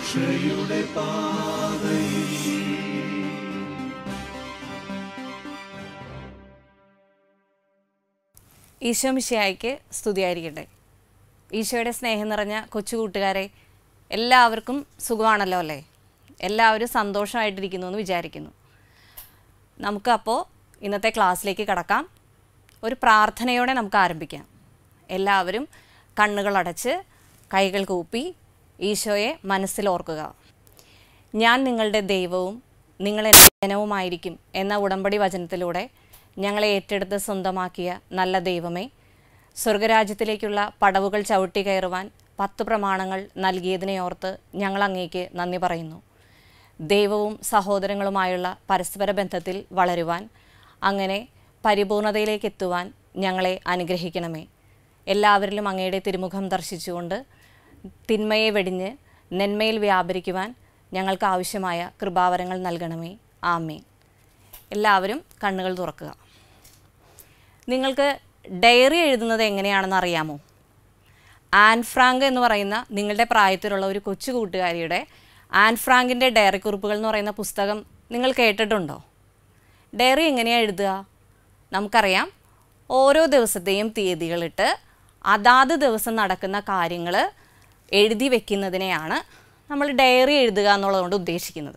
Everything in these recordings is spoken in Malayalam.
രക്ഷയുടെ പാതയിൽ ഈശോ മിശിയായിക്ക് സ്തുതിയായിരിക്കട്ടെ ഈശോയുടെ സ്നേഹം നിറഞ്ഞ കൊച്ചു കൂട്ടുകാരെ എല്ലാവർക്കും സുഖമാണല്ലോ അല്ലേ എല്ലാവരും സന്തോഷമായിട്ടിരിക്കുന്നു എന്ന് വിചാരിക്കുന്നു നമുക്കപ്പോൾ ഇന്നത്തെ ക്ലാസ്സിലേക്ക് കടക്കാം ഒരു പ്രാർത്ഥനയോടെ നമുക്ക് ആരംഭിക്കാം എല്ലാവരും കണ്ണുകളടച്ച് കൈകൾ കൂപ്പി ഈശോയെ മനസ്സിൽ ഓർക്കുക ഞാൻ നിങ്ങളുടെ ദൈവവും നിങ്ങളെൻ്റെ ജനവുമായിരിക്കും എന്ന ഉടമ്പടി വചനത്തിലൂടെ ഞങ്ങളെ ഏറ്റെടുത്ത് സ്വന്തമാക്കിയ നല്ല ദൈവമേ സ്വർഗരാജ്യത്തിലേക്കുള്ള പടവുകൾ ചവിട്ടി കയറുവാൻ പത്ത് പ്രമാണങ്ങൾ നൽകിയതിനെ ഓർത്ത് ഞങ്ങൾ അങ്ങേക്ക് നന്ദി പറയുന്നു ദൈവവും സഹോദരങ്ങളുമായുള്ള പരസ്പര ബന്ധത്തിൽ വളരുവാൻ അങ്ങനെ പരിപൂർണതയിലേക്ക് എത്തുവാൻ ഞങ്ങളെ അനുഗ്രഹിക്കണമേ എല്ലാവരിലും അങ്ങയുടെ തിരുമുഖം ദർശിച്ചുകൊണ്ട് തിന്മയെ വെടിഞ്ഞ് നന്മയിൽ വ്യാപരിക്കുവാൻ ഞങ്ങൾക്ക് ആവശ്യമായ കൃപാവരങ്ങൾ നൽകണമേ ആമേൻ എല്ലാവരും കണ്ണുകൾ തുറക്കുക നിങ്ങൾക്ക് ഡയറി എഴുതുന്നത് എങ്ങനെയാണെന്ന് അറിയാമോ ആൻ ഫ്രാങ്ക് എന്ന് പറയുന്ന നിങ്ങളുടെ പ്രായത്തിലുള്ള ഒരു കൊച്ചു കൂട്ടുകാരിയുടെ ആൻ ഫ്രാങ്കിൻ്റെ ഡയറി കുറിപ്പുകൾ എന്ന് പറയുന്ന പുസ്തകം നിങ്ങൾ കേട്ടിട്ടുണ്ടോ ഡയറി എങ്ങനെയാണ് എഴുതുക നമുക്കറിയാം ഓരോ ദിവസത്തെയും തീയതികളിട്ട് അതാത് ദിവസം നടക്കുന്ന കാര്യങ്ങൾ എഴുതി വെക്കുന്നതിനെയാണ് നമ്മൾ ഡയറി എഴുതുക എന്നുള്ളതുകൊണ്ട് ഉദ്ദേശിക്കുന്നത്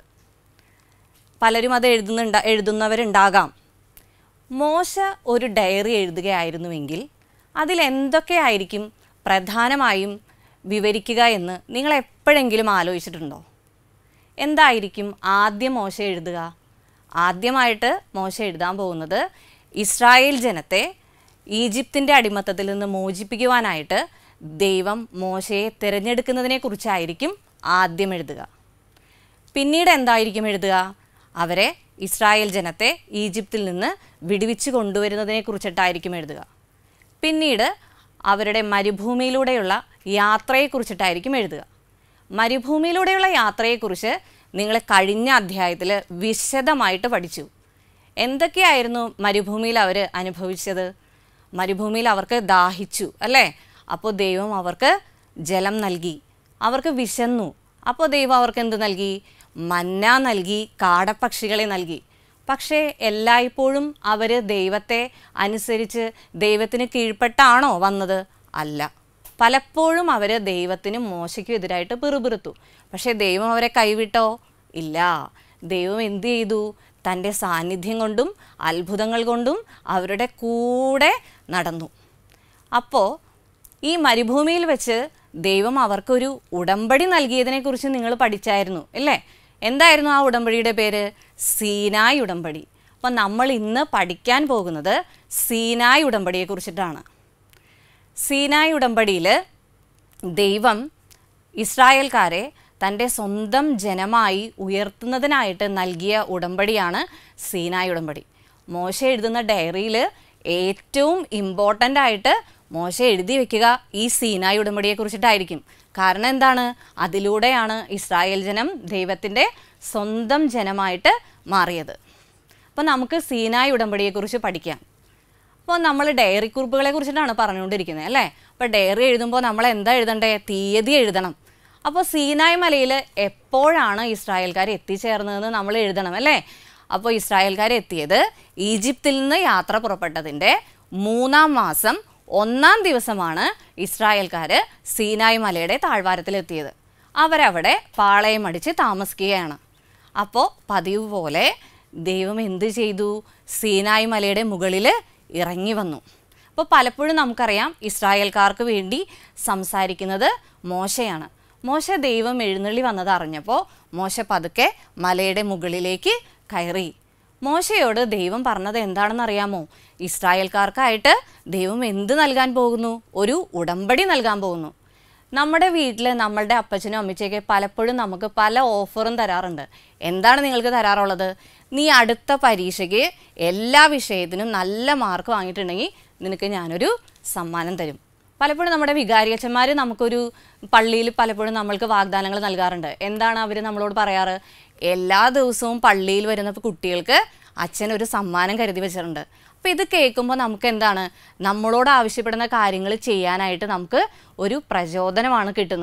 പലരും അത് എഴുതുന്നുണ്ട എഴുതുന്നവരുണ്ടാകാം മോശ ഒരു ഡയറി എഴുതുകയായിരുന്നുവെങ്കിൽ അതിൽ എന്തൊക്കെയായിരിക്കും പ്രധാനമായും വിവരിക്കുക എന്ന് നിങ്ങൾ എപ്പോഴെങ്കിലും ആലോചിച്ചിട്ടുണ്ടോ എന്തായിരിക്കും ആദ്യം മോശ എഴുതുക ആദ്യമായിട്ട് മോശ എഴുതാൻ പോകുന്നത് ഇസ്രായേൽ ജനത്തെ ഈജിപ്തിൻ്റെ അടിമത്തത്തിൽ നിന്ന് മോചിപ്പിക്കുവാനായിട്ട് ദൈവം മോശയെ തിരഞ്ഞെടുക്കുന്നതിനെക്കുറിച്ചായിരിക്കും ആദ്യം എഴുതുക പിന്നീട് എന്തായിരിക്കും എഴുതുക അവരെ ഇസ്രായേൽ ജനത്തെ ഈജിപ്തിൽ നിന്ന് വിടുവിച്ച് കൊണ്ടുവരുന്നതിനെ കുറിച്ചിട്ടായിരിക്കും എഴുതുക പിന്നീട് അവരുടെ മരുഭൂമിയിലൂടെയുള്ള യാത്രയെക്കുറിച്ചിട്ടായിരിക്കും എഴുതുക മരുഭൂമിയിലൂടെയുള്ള യാത്രയെക്കുറിച്ച് നിങ്ങൾ കഴിഞ്ഞ അധ്യായത്തിൽ വിശദമായിട്ട് പഠിച്ചു എന്തൊക്കെയായിരുന്നു മരുഭൂമിയിൽ അവർ അനുഭവിച്ചത് മരുഭൂമിയിൽ അവർക്ക് ദാഹിച്ചു അല്ലേ അപ്പോൾ ദൈവം അവർക്ക് ജലം നൽകി അവർക്ക് വിശന്നു അപ്പോൾ ദൈവം അവർക്ക് എന്ത് നൽകി മന്ന നൽകി കാടപ്പക്ഷികളെ നൽകി പക്ഷേ എല്ലായ്പ്പോഴും അവർ ദൈവത്തെ അനുസരിച്ച് ദൈവത്തിന് കീഴ്പ്പെട്ടാണോ വന്നത് അല്ല പലപ്പോഴും അവർ ദൈവത്തിന് മോശയ്ക്കും എതിരായിട്ട് പിറുപിറുത്തു പക്ഷേ ദൈവം അവരെ കൈവിട്ടോ ഇല്ല ദൈവം എന്ത് ചെയ്തു തൻ്റെ സാന്നിധ്യം കൊണ്ടും അത്ഭുതങ്ങൾ കൊണ്ടും അവരുടെ കൂടെ നടന്നു അപ്പോൾ ഈ മരുഭൂമിയിൽ വെച്ച് ദൈവം അവർക്കൊരു ഉടമ്പടി നൽകിയതിനെക്കുറിച്ച് നിങ്ങൾ പഠിച്ചായിരുന്നു അല്ലേ എന്തായിരുന്നു ആ ഉടമ്പടിയുടെ പേര് സീനായ് ഉടമ്പടി അപ്പം നമ്മൾ ഇന്ന് പഠിക്കാൻ പോകുന്നത് സീനായ് ഉടമ്പടിയെ കുറിച്ചിട്ടാണ് സീനായ് ഉടമ്പടിയിൽ ദൈവം ഇസ്രായേൽക്കാരെ തൻ്റെ സ്വന്തം ജനമായി ഉയർത്തുന്നതിനായിട്ട് നൽകിയ ഉടമ്പടിയാണ് സീനായ് ഉടമ്പടി മോശ എഴുതുന്ന ഡയറിയിൽ ഏറ്റവും ഇമ്പോർട്ടൻ്റ് ആയിട്ട് മോശ എഴുതി വെക്കുക ഈ സീനായ് ഉടമ്പടിയെ കുറിച്ചിട്ടായിരിക്കും കാരണം എന്താണ് അതിലൂടെയാണ് ഇസ്രായേൽ ജനം ദൈവത്തിൻ്റെ സ്വന്തം ജനമായിട്ട് മാറിയത് അപ്പോൾ നമുക്ക് സീനായ് ഉടമ്പടിയെക്കുറിച്ച് പഠിക്കാം അപ്പോൾ നമ്മൾ ഡയറി കുറിപ്പുകളെ കുറിച്ചിട്ടാണ് പറഞ്ഞുകൊണ്ടിരിക്കുന്നത് അല്ലേ അപ്പോൾ ഡയറി എഴുതുമ്പോൾ നമ്മൾ എന്താ എഴുതണ്ടേ തീയതി എഴുതണം അപ്പോൾ സീനായ് മലയിൽ എപ്പോഴാണ് ഇസ്രായേൽക്കാർ എത്തിച്ചേർന്നതെന്ന് നമ്മൾ എഴുതണം അല്ലേ അപ്പോൾ ഇസ്രായേൽക്കാർ എത്തിയത് ഈജിപ്തിൽ നിന്ന് യാത്ര പുറപ്പെട്ടതിൻ്റെ മൂന്നാം മാസം ഒന്നാം ദിവസമാണ് ഇസ്രായേൽക്കാർ സീനായ് മലയുടെ താഴ്വാരത്തിലെത്തിയത് അവരവിടെ പാളയമടിച്ച് താമസിക്കുകയാണ് അപ്പോൾ പതിവ് പോലെ ദൈവം എന്ത് ചെയ്തു സീനായ് മലയുടെ മുകളിൽ ഇറങ്ങി വന്നു അപ്പോൾ പലപ്പോഴും നമുക്കറിയാം ഇസ്രായേൽക്കാർക്ക് വേണ്ടി സംസാരിക്കുന്നത് മോശയാണ് മോശ ദൈവം എഴുന്നള്ളി വന്നത് അറിഞ്ഞപ്പോൾ മോശ പതുക്കെ മലയുടെ മുകളിലേക്ക് കയറി മോശയോട് ദൈവം പറഞ്ഞത് എന്താണെന്ന് അറിയാമോ ഇസ്രായേൽക്കാർക്കായിട്ട് ദൈവം എന്ത് നൽകാൻ പോകുന്നു ഒരു ഉടമ്പടി നൽകാൻ പോകുന്നു നമ്മുടെ വീട്ടിൽ നമ്മളുടെ അപ്പച്ചനും അമ്മച്ചയൊക്കെ പലപ്പോഴും നമുക്ക് പല ഓഫറും തരാറുണ്ട് എന്താണ് നിങ്ങൾക്ക് തരാറുള്ളത് നീ അടുത്ത പരീക്ഷയ്ക്ക് എല്ലാ വിഷയത്തിനും നല്ല മാർക്ക് വാങ്ങിയിട്ടുണ്ടെങ്കിൽ നിനക്ക് ഞാനൊരു സമ്മാനം തരും പലപ്പോഴും നമ്മുടെ വികാരിയച്ഛന്മാർ നമുക്കൊരു പള്ളിയിൽ പലപ്പോഴും നമ്മൾക്ക് വാഗ്ദാനങ്ങൾ നൽകാറുണ്ട് എന്താണ് അവർ നമ്മളോട് പറയാറ് എല്ലാ ദിവസവും പള്ളിയിൽ വരുന്ന കുട്ടികൾക്ക് അച്ഛൻ ഒരു സമ്മാനം കരുതി വെച്ചിട്ടുണ്ട് അപ്പോൾ ഇത് കേൾക്കുമ്പോൾ നമുക്ക് എന്താണ് നമ്മളോട് ആവശ്യപ്പെടുന്ന കാര്യങ്ങൾ ചെയ്യാനായിട്ട് നമുക്ക് ഒരു പ്രചോദനമാണ് കിട്ടുന്നത്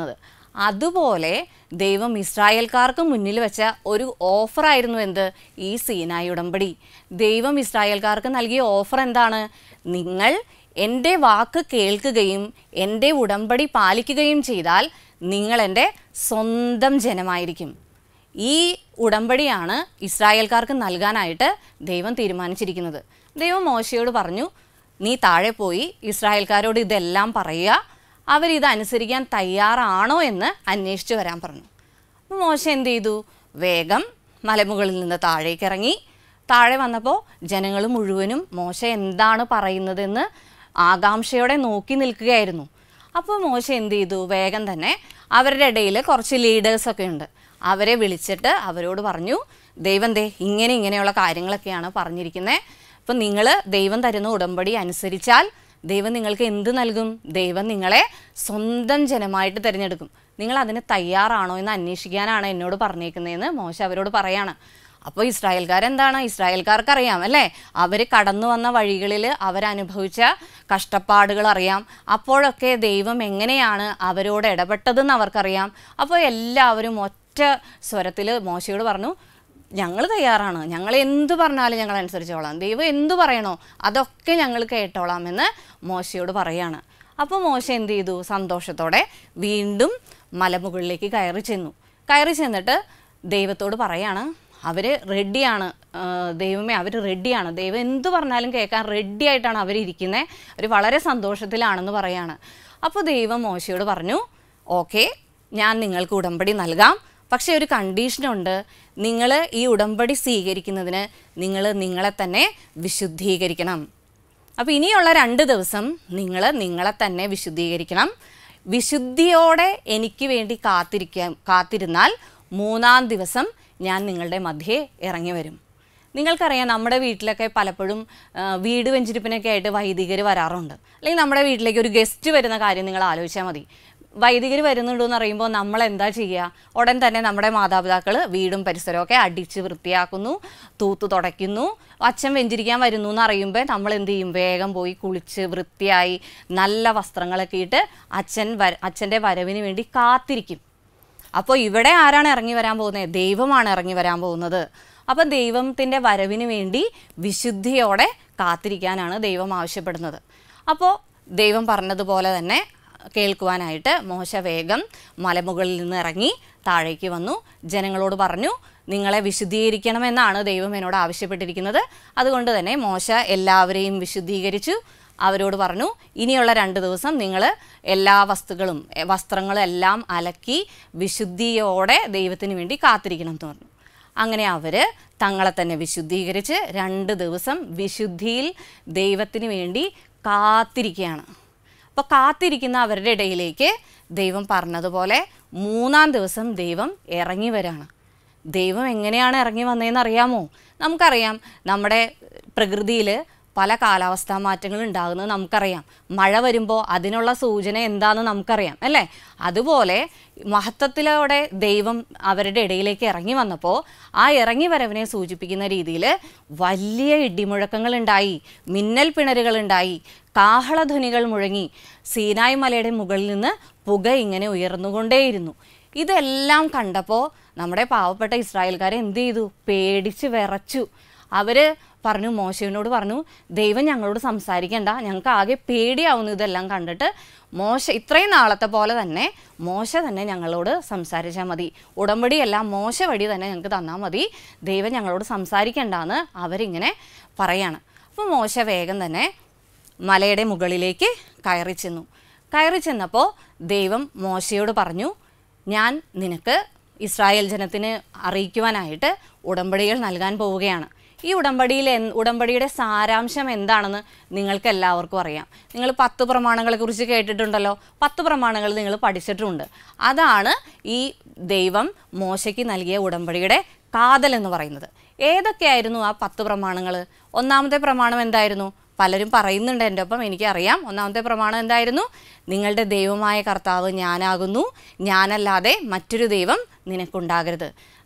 അതുപോലെ ദൈവം ഇസ്രായേൽക്കാർക്ക് മുന്നിൽ വെച്ച ഒരു ഓഫറായിരുന്നു എന്ത് ഈ സീനായി ഉടമ്പടി ദൈവം ഇസ്രായേൽക്കാർക്ക് നൽകിയ ഓഫർ എന്താണ് നിങ്ങൾ എൻ്റെ വാക്ക് കേൾക്കുകയും എൻ്റെ ഉടമ്പടി പാലിക്കുകയും ചെയ്താൽ നിങ്ങൾ എൻ്റെ സ്വന്തം ജനമായിരിക്കും ഈ ഉടമ്പടിയാണ് ഇസ്രായേൽക്കാർക്ക് നൽകാനായിട്ട് ദൈവം തീരുമാനിച്ചിരിക്കുന്നത് ദൈവം മോശയോട് പറഞ്ഞു നീ താഴെ പോയി ഇസ്രായേൽക്കാരോട് ഇതെല്ലാം പറയുക അവരിത് അനുസരിക്കാൻ തയ്യാറാണോ എന്ന് അന്വേഷിച്ചു വരാൻ പറഞ്ഞു അപ്പോൾ മോശ എന്ത് ചെയ്തു വേഗം മലമുകളിൽ നിന്ന് താഴേക്ക് ഇറങ്ങി താഴെ വന്നപ്പോൾ ജനങ്ങൾ മുഴുവനും മോശ എന്താണ് പറയുന്നതെന്ന് ആകാംക്ഷയോടെ നോക്കി നിൽക്കുകയായിരുന്നു അപ്പോൾ മോശ എന്ത് ചെയ്തു വേഗം തന്നെ അവരുടെ ഇടയിൽ കുറച്ച് ലീഡേഴ്സൊക്കെ ഉണ്ട് അവരെ വിളിച്ചിട്ട് അവരോട് പറഞ്ഞു ദൈവം ദേ ഇങ്ങനെ ഇങ്ങനെയുള്ള കാര്യങ്ങളൊക്കെയാണ് പറഞ്ഞിരിക്കുന്നത് അപ്പം നിങ്ങൾ ദൈവം തരുന്ന ഉടമ്പടി അനുസരിച്ചാൽ ദൈവം നിങ്ങൾക്ക് എന്ത് നൽകും ദൈവം നിങ്ങളെ സ്വന്തം ജനമായിട്ട് തിരഞ്ഞെടുക്കും നിങ്ങൾ അതിന് തയ്യാറാണോ എന്ന് അന്വേഷിക്കാനാണ് എന്നോട് പറഞ്ഞേക്കുന്നതെന്ന് മോശ അവരോട് പറയാണ് അപ്പോൾ ഇസ്രായേൽക്കാരെന്താണ് ഇസ്രായേൽക്കാർക്ക് അറിയാം അല്ലേ അവർ കടന്നു വന്ന വഴികളിൽ അവരനുഭവിച്ച കഷ്ടപ്പാടുകൾ അറിയാം അപ്പോഴൊക്കെ ദൈവം എങ്ങനെയാണ് അവരോട് ഇടപെട്ടതെന്ന് അവർക്കറിയാം അപ്പോൾ എല്ലാവരും ഒറ്റ സ്വരത്തിൽ മോശയോട് പറഞ്ഞു ഞങ്ങൾ തയ്യാറാണ് ഞങ്ങൾ എന്ത് പറഞ്ഞാലും ഞങ്ങൾ അനുസരിച്ചോളാം ദൈവം എന്ത് പറയണോ അതൊക്കെ ഞങ്ങൾ കേട്ടോളാം എന്ന് മോശയോട് പറയാണ് അപ്പോൾ മോശ എന്ത് ചെയ്തു സന്തോഷത്തോടെ വീണ്ടും മലമുകളിലേക്ക് കയറി ചെന്നു കയറി ചെന്നിട്ട് ദൈവത്തോട് പറയാണ് അവർ റെഡിയാണ് ദൈവമേ അവർ റെഡിയാണ് ദൈവം എന്ത് പറഞ്ഞാലും കേൾക്കാൻ റെഡി ആയിട്ടാണ് അവരിയ്ക്കുന്നത് അവർ വളരെ സന്തോഷത്തിലാണെന്ന് പറയാണ് അപ്പോൾ ദൈവം മോശയോട് പറഞ്ഞു ഓക്കെ ഞാൻ നിങ്ങൾക്ക് ഉടമ്പടി നൽകാം പക്ഷേ ഒരു കണ്ടീഷനുണ്ട് നിങ്ങൾ ഈ ഉടമ്പടി സ്വീകരിക്കുന്നതിന് നിങ്ങൾ നിങ്ങളെ തന്നെ വിശുദ്ധീകരിക്കണം അപ്പോൾ ഇനിയുള്ള രണ്ട് ദിവസം നിങ്ങൾ നിങ്ങളെ തന്നെ വിശുദ്ധീകരിക്കണം വിശുദ്ധിയോടെ എനിക്ക് വേണ്ടി കാത്തിരിക്കാൻ കാത്തിരുന്നാൽ മൂന്നാം ദിവസം ഞാൻ നിങ്ങളുടെ മധ്യേ ഇറങ്ങി വരും നിങ്ങൾക്കറിയാം നമ്മുടെ വീട്ടിലൊക്കെ പലപ്പോഴും ആ, വീട് വെഞ്ചിരിപ്പിനൊക്കെ ആയിട്ട് വൈദികർ വരാറുണ്ട് അല്ലെങ്കിൽ നമ്മുടെ വീട്ടിലേക്ക് ഒരു ഗസ്റ്റ് വരുന്ന കാര്യം നിങ്ങൾ ആലോചിച്ചാൽ മതി വൈദികർ വരുന്നുണ്ടെന്ന് അറിയുമ്പോൾ നമ്മൾ എന്താ ചെയ്യുക ഉടൻ തന്നെ നമ്മുടെ മാതാപിതാക്കൾ വീടും പരിസരവും ഒക്കെ അടിച്ച് വൃത്തിയാക്കുന്നു തൂത്ത് തുടയ്ക്കുന്നു അച്ഛൻ വെഞ്ചിരിക്കാൻ വരുന്നു എന്ന് അറിയുമ്പോൾ നമ്മൾ എന്ത് ചെയ്യും വേഗം പോയി കുളിച്ച് വൃത്തിയായി നല്ല വസ്ത്രങ്ങളൊക്കെ ഇട്ട് അച്ഛൻ വര അച്ഛൻ്റെ വരവിന് വേണ്ടി കാത്തിരിക്കും അപ്പോൾ ഇവിടെ ആരാണ് ഇറങ്ങി വരാൻ പോകുന്നത് ദൈവമാണ് ഇറങ്ങി വരാൻ പോകുന്നത് അപ്പോൾ ദൈവത്തിൻ്റെ വരവിന് വേണ്ടി വിശുദ്ധിയോടെ കാത്തിരിക്കാനാണ് ദൈവം ആവശ്യപ്പെടുന്നത് അപ്പോൾ ദൈവം പറഞ്ഞതുപോലെ തന്നെ കേൾക്കുവാനായിട്ട് മോശ വേഗം മലമുകളിൽ നിന്ന് ഇറങ്ങി താഴേക്ക് വന്നു ജനങ്ങളോട് പറഞ്ഞു നിങ്ങളെ വിശുദ്ധീകരിക്കണമെന്നാണ് ദൈവം എന്നോട് ആവശ്യപ്പെട്ടിരിക്കുന്നത് അതുകൊണ്ട് തന്നെ മോശ എല്ലാവരെയും വിശുദ്ധീകരിച്ചു അവരോട് പറഞ്ഞു ഇനിയുള്ള രണ്ട് ദിവസം നിങ്ങൾ എല്ലാ വസ്തുക്കളും എ, വസ്ത്രങ്ങളും എല്ലാം അലക്കി വിശുദ്ധിയോടെ ദൈവത്തിന് വേണ്ടി കാത്തിരിക്കണം എന്ന് പറഞ്ഞു അങ്ങനെ അവർ തങ്ങളെ തന്നെ വിശുദ്ധീകരിച്ച് രണ്ട് ദിവസം വിശുദ്ധിയിൽ ദൈവത്തിന് വേണ്ടി കാത്തിരിക്കുകയാണ് അപ്പോൾ കാത്തിരിക്കുന്ന അവരുടെ ഇടയിലേക്ക് ദൈവം പറഞ്ഞതുപോലെ മൂന്നാം ദിവസം ദൈവം ഇറങ്ങി വരാണ് ദൈവം എങ്ങനെയാണ് ഇറങ്ങി വന്നതെന്ന് അറിയാമോ നമുക്കറിയാം നമ്മുടെ പ്രകൃതിയിൽ പല കാലാവസ്ഥാ മാറ്റങ്ങൾ ഉണ്ടാകുന്നത് നമുക്കറിയാം മഴ വരുമ്പോൾ അതിനുള്ള സൂചന എന്താണെന്ന് നമുക്കറിയാം അല്ലേ അതുപോലെ മഹത്വത്തിലൂടെ ദൈവം അവരുടെ ഇടയിലേക്ക് ഇറങ്ങി വന്നപ്പോൾ ആ ഇറങ്ങി വരവിനെ സൂചിപ്പിക്കുന്ന രീതിയിൽ വലിയ ഇടിമുഴക്കങ്ങൾ ഉണ്ടായി മിന്നൽ പിണരുകൾ ഉണ്ടായി കാഹളധ്വനികൾ മുഴങ്ങി സീനായ് മലയുടെ മുകളിൽ നിന്ന് പുക ഇങ്ങനെ ഉയർന്നുകൊണ്ടേയിരുന്നു ഇതെല്ലാം കണ്ടപ്പോൾ നമ്മുടെ പാവപ്പെട്ട ഇസ്രായേൽക്കാരെ എന്ത് ചെയ്തു പേടിച്ച് വിറച്ചു അവർ പറഞ്ഞു മോശവിനോട് പറഞ്ഞു ദൈവം ഞങ്ങളോട് സംസാരിക്കണ്ട ഞങ്ങൾക്ക് ആകെ പേടിയാവുന്നു ഇതെല്ലാം കണ്ടിട്ട് മോശ ഇത്രയും നാളത്തെ പോലെ തന്നെ മോശ തന്നെ ഞങ്ങളോട് സംസാരിച്ചാൽ മതി ഉടമ്പടിയെല്ലാം മോശ വഴി തന്നെ ഞങ്ങൾക്ക് തന്നാൽ മതി ദൈവം ഞങ്ങളോട് സംസാരിക്കണ്ടെന്ന് അവരിങ്ങനെ പറയാണ് അപ്പോൾ മോശ വേഗം തന്നെ മലയുടെ മുകളിലേക്ക് കയറി ചെന്നു കയറി ചെന്നപ്പോൾ ദൈവം മോശയോട് പറഞ്ഞു ഞാൻ നിനക്ക് ഇസ്രായേൽ ജനത്തിന് അറിയിക്കുവാനായിട്ട് ഉടമ്പടികൾ നൽകാൻ പോവുകയാണ് ഈ ഉടമ്പടിയിൽ എൻ- ഉടമ്പടിയുടെ സാരാംശം എന്താണെന്ന് നിങ്ങൾക്ക് എല്ലാവർക്കും അറിയാം നിങ്ങൾ പത്ത് പ്രമാണങ്ങളെക്കുറിച്ച് കേട്ടിട്ടുണ്ടല്ലോ പത്ത് പ്രമാണങ്ങൾ നിങ്ങൾ പഠിച്ചിട്ടുമുണ്ട് അതാണ് ഈ ദൈവം മോശയ്ക്ക് നൽകിയ ഉടമ്പടിയുടെ കാതൽ എന്ന് പറയുന്നത് ഏതൊക്കെയായിരുന്നു ആ പത്ത് പ്രമാണങ്ങൾ ഒന്നാമത്തെ പ്രമാണം എന്തായിരുന്നു പലരും പറയുന്നുണ്ട് എൻ്റെ ഒപ്പം എനിക്കറിയാം ഒന്നാമത്തെ പ്രമാണം എന്തായിരുന്നു നിങ്ങളുടെ ദൈവമായ കർത്താവ് ഞാനാകുന്നു ഞാനല്ലാതെ മറ്റൊരു ദൈവം നിനക്കുണ്ടാകരുത്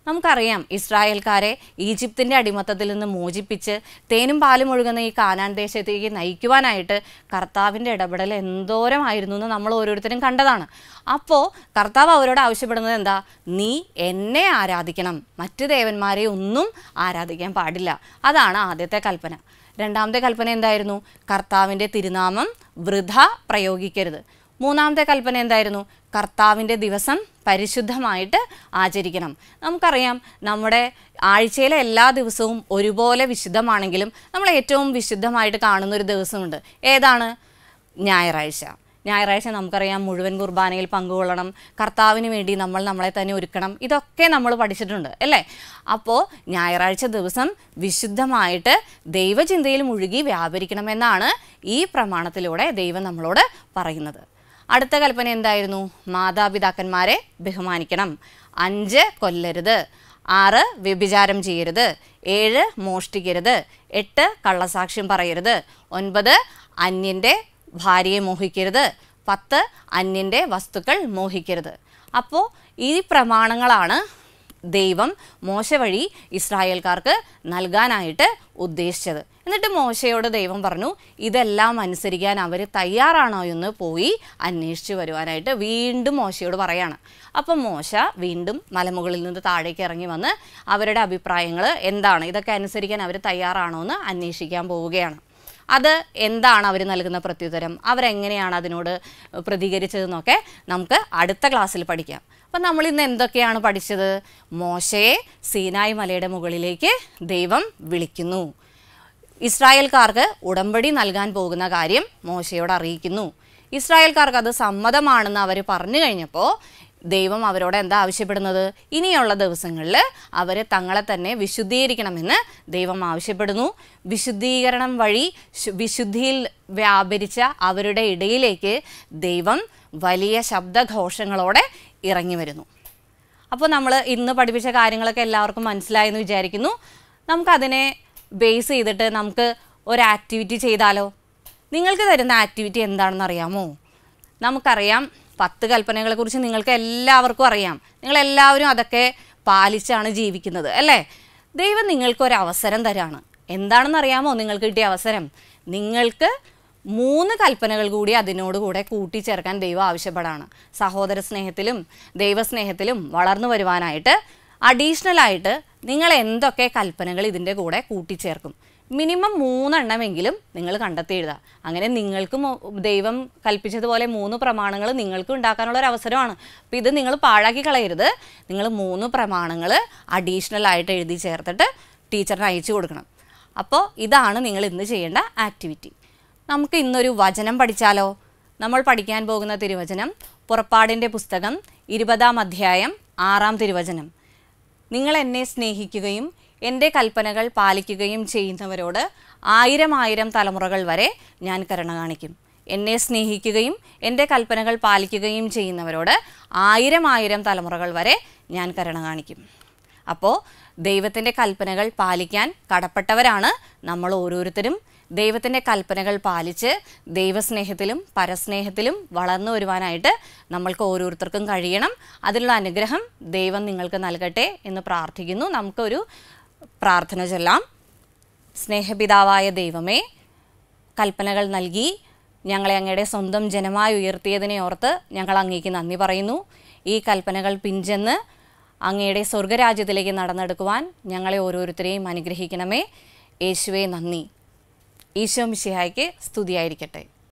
നമുക്കറിയാം ഇസ്രായേൽക്കാരെ ഈജിപ്തിൻ്റെ അടിമത്തത്തിൽ നിന്ന് മോചിപ്പിച്ച് തേനും പാലും ഒഴുകുന്ന ഈ കാനാൻ ദേശത്തേക്ക് നയിക്കുവാനായിട്ട് കർത്താവിൻ്റെ ഇടപെടൽ എന്തോരമായിരുന്നു എന്ന് നമ്മൾ ഓരോരുത്തരും കണ്ടതാണ് അപ്പോൾ കർത്താവ് അവരോട് ആവശ്യപ്പെടുന്നത് എന്താ നീ എന്നെ ആരാധിക്കണം മറ്റ് ദേവന്മാരെ ഒന്നും ആരാധിക്കാൻ പാടില്ല അതാണ് ആദ്യത്തെ കൽപ്പന രണ്ടാമത്തെ കൽപ്പന എന്തായിരുന്നു കർത്താവിൻ്റെ തിരുനാമം വൃഥ പ്രയോഗിക്കരുത് മൂന്നാമത്തെ കൽപ്പന എന്തായിരുന്നു കർത്താവിൻ്റെ ദിവസം പരിശുദ്ധമായിട്ട് ആചരിക്കണം നമുക്കറിയാം നമ്മുടെ ആഴ്ചയിലെ എല്ലാ ദിവസവും ഒരുപോലെ വിശുദ്ധമാണെങ്കിലും നമ്മൾ ഏറ്റവും വിശുദ്ധമായിട്ട് കാണുന്ന ഒരു ദിവസമുണ്ട് ഏതാണ് ഞായറാഴ്ച ഞായറാഴ്ച നമുക്കറിയാം മുഴുവൻ കുർബാനയിൽ പങ്കുകൊള്ളണം കർത്താവിന് വേണ്ടി നമ്മൾ നമ്മളെ തന്നെ ഒരുക്കണം ഇതൊക്കെ നമ്മൾ പഠിച്ചിട്ടുണ്ട് അല്ലേ അപ്പോൾ ഞായറാഴ്ച ദിവസം വിശുദ്ധമായിട്ട് ദൈവചിന്തയിൽ മുഴുകി വ്യാപരിക്കണമെന്നാണ് ഈ പ്രമാണത്തിലൂടെ ദൈവം നമ്മളോട് പറയുന്നത് അടുത്ത കൽപ്പന എന്തായിരുന്നു മാതാപിതാക്കന്മാരെ ബഹുമാനിക്കണം അഞ്ച് കൊല്ലരുത് ആറ് വ്യഭിചാരം ചെയ്യരുത് ഏഴ് മോഷ്ടിക്കരുത് എട്ട് കള്ളസാക്ഷ്യം പറയരുത് ഒൻപത് അന്യൻ്റെ ഭാര്യയെ മോഹിക്കരുത് പത്ത് അന്യൻ്റെ വസ്തുക്കൾ മോഹിക്കരുത് അപ്പോൾ ഈ പ്രമാണങ്ങളാണ് ദൈവം മോശ വഴി ഇസ്രായേൽക്കാർക്ക് നൽകാനായിട്ട് ഉദ്ദേശിച്ചത് എന്നിട്ട് മോശയോട് ദൈവം പറഞ്ഞു ഇതെല്ലാം അനുസരിക്കാൻ അവർ തയ്യാറാണോ എന്ന് പോയി അന്വേഷിച്ച് വരുവാനായിട്ട് വീണ്ടും മോശയോട് പറയാണ് അപ്പം മോശ വീണ്ടും മലമുകളിൽ നിന്ന് താഴേക്ക് ഇറങ്ങി വന്ന് അവരുടെ അഭിപ്രായങ്ങൾ എന്താണ് ഇതൊക്കെ അനുസരിക്കാൻ അവർ തയ്യാറാണോ എന്ന് അന്വേഷിക്കാൻ പോവുകയാണ് അത് എന്താണ് അവർ നൽകുന്ന പ്രത്യുത്തരം അവരെങ്ങനെയാണ് അതിനോട് പ്രതികരിച്ചതെന്നൊക്കെ നമുക്ക് അടുത്ത ക്ലാസ്സിൽ പഠിക്കാം അപ്പം നമ്മൾ ഇന്ന് എന്തൊക്കെയാണ് പഠിച്ചത് മോശയെ സീനായ് മലയുടെ മുകളിലേക്ക് ദൈവം വിളിക്കുന്നു ഇസ്രായേൽക്കാർക്ക് ഉടമ്പടി നൽകാൻ പോകുന്ന കാര്യം മോശയോട് അറിയിക്കുന്നു ഇസ്രായേൽക്കാർക്ക് അത് സമ്മതമാണെന്ന് അവർ പറഞ്ഞു കഴിഞ്ഞപ്പോൾ ദൈവം അവരോട് എന്താ ആവശ്യപ്പെടുന്നത് ഇനിയുള്ള ദിവസങ്ങളിൽ അവർ തങ്ങളെ തന്നെ വിശുദ്ധീകരിക്കണമെന്ന് ദൈവം ആവശ്യപ്പെടുന്നു വിശുദ്ധീകരണം വഴി ശു- വിശുദ്ധിയിൽ വ്യാപരിച്ച അവരുടെ ഇടയിലേക്ക് ദൈവം വലിയ ശബ്ദഘോഷങ്ങളോടെ ഇറങ്ങി വരുന്നു അപ്പോൾ നമ്മൾ ഇന്ന് പഠിപ്പിച്ച കാര്യങ്ങളൊക്കെ എല്ലാവർക്കും മനസ്സിലായെന്ന് വിചാരിക്കുന്നു നമുക്കതിനെ ബേസ് ചെയ്തിട്ട് നമുക്ക് ഒരു ആക്ടിവിറ്റി ചെയ്താലോ നിങ്ങൾക്ക് തരുന്ന ആക്ടിവിറ്റി എന്താണെന്ന് അറിയാമോ നമുക്കറിയാം പത്ത് കൽപ്പനകളെക്കുറിച്ച് നിങ്ങൾക്ക് എല്ലാവർക്കും അറിയാം നിങ്ങളെല്ലാവരും അതൊക്കെ പാലിച്ചാണ് ജീവിക്കുന്നത് അല്ലേ ദൈവം നിങ്ങൾക്കൊരു അവസരം തരാണ് എന്താണെന്ന് അറിയാമോ നിങ്ങൾക്ക് കിട്ടിയ അവസരം നിങ്ങൾക്ക് മൂന്ന് കൽപ്പനകൾ കൂടി അതിനോട് കൂടെ കൂട്ടിച്ചേർക്കാൻ ദൈവം ആവശ്യപ്പെടാണ് സഹോദര സ്നേഹത്തിലും ദൈവസ്നേഹത്തിലും വളർന്നു വരുവാനായിട്ട് അഡീഷണൽ ആയിട്ട് നിങ്ങൾ എന്തൊക്കെ കൽപ്പനകൾ ഇതിൻ്റെ കൂടെ കൂട്ടിച്ചേർക്കും മിനിമം മൂന്നെണ്ണമെങ്കിലും നിങ്ങൾ കണ്ടെത്തി എഴുതുക അങ്ങനെ നിങ്ങൾക്കും ദൈവം കൽപ്പിച്ചതുപോലെ മൂന്ന് പ്രമാണങ്ങൾ നിങ്ങൾക്ക് ഉണ്ടാക്കാനുള്ള ഒരു അവസരമാണ് അപ്പോൾ ഇത് നിങ്ങൾ പാഴാക്കി കളയരുത് നിങ്ങൾ മൂന്ന് പ്രമാണങ്ങൾ അഡീഷണൽ ആയിട്ട് എഴുതി ചേർത്തിട്ട് ടീച്ചറിന് അയച്ചു കൊടുക്കണം അപ്പോൾ ഇതാണ് നിങ്ങൾ ഇന്ന് ചെയ്യേണ്ട ആക്ടിവിറ്റി നമുക്ക് ഇന്നൊരു വചനം പഠിച്ചാലോ നമ്മൾ പഠിക്കാൻ പോകുന്ന തിരുവചനം പുറപ്പാടിൻ്റെ പുസ്തകം ഇരുപതാം അധ്യായം ആറാം തിരുവചനം നിങ്ങൾ എന്നെ സ്നേഹിക്കുകയും എൻ്റെ കൽപ്പനകൾ പാലിക്കുകയും ചെയ്യുന്നവരോട് ആയിരം ആയിരം തലമുറകൾ വരെ ഞാൻ കരുണ കാണിക്കും എന്നെ സ്നേഹിക്കുകയും എൻ്റെ കൽപ്പനകൾ പാലിക്കുകയും ചെയ്യുന്നവരോട് ആയിരം ആയിരം തലമുറകൾ വരെ ഞാൻ കരുണ കാണിക്കും അപ്പോൾ ദൈവത്തിൻ്റെ കൽപ്പനകൾ പാലിക്കാൻ കടപ്പെട്ടവരാണ് നമ്മൾ ഓരോരുത്തരും ദൈവത്തിൻ്റെ കൽപ്പനകൾ പാലിച്ച് ദൈവസ്നേഹത്തിലും പരസ്നേഹത്തിലും വളർന്നു വരുവാനായിട്ട് നമ്മൾക്ക് ഓരോരുത്തർക്കും കഴിയണം അതിനുള്ള അനുഗ്രഹം ദൈവം നിങ്ങൾക്ക് നൽകട്ടെ എന്ന് പ്രാർത്ഥിക്കുന്നു നമുക്കൊരു പ്രാർത്ഥന ചൊല്ലാം സ്നേഹപിതാവായ ദൈവമേ കൽപ്പനകൾ നൽകി ഞങ്ങളെ അങ്ങയുടെ സ്വന്തം ജനമായി ഉയർത്തിയതിനെ ഓർത്ത് ഞങ്ങൾ അങ്ങേക്ക് നന്ദി പറയുന്നു ഈ കൽപ്പനകൾ പിഞ്ചെന്ന് അങ്ങയുടെ സ്വർഗരാജ്യത്തിലേക്ക് നടന്നെടുക്കുവാൻ ഞങ്ങളെ ഓരോരുത്തരെയും അനുഗ്രഹിക്കണമേ യേശുവേ നന്ദി ഈശോ മിശിഹായ്ക്ക് സ്തുതിയായിരിക്കട്ടെ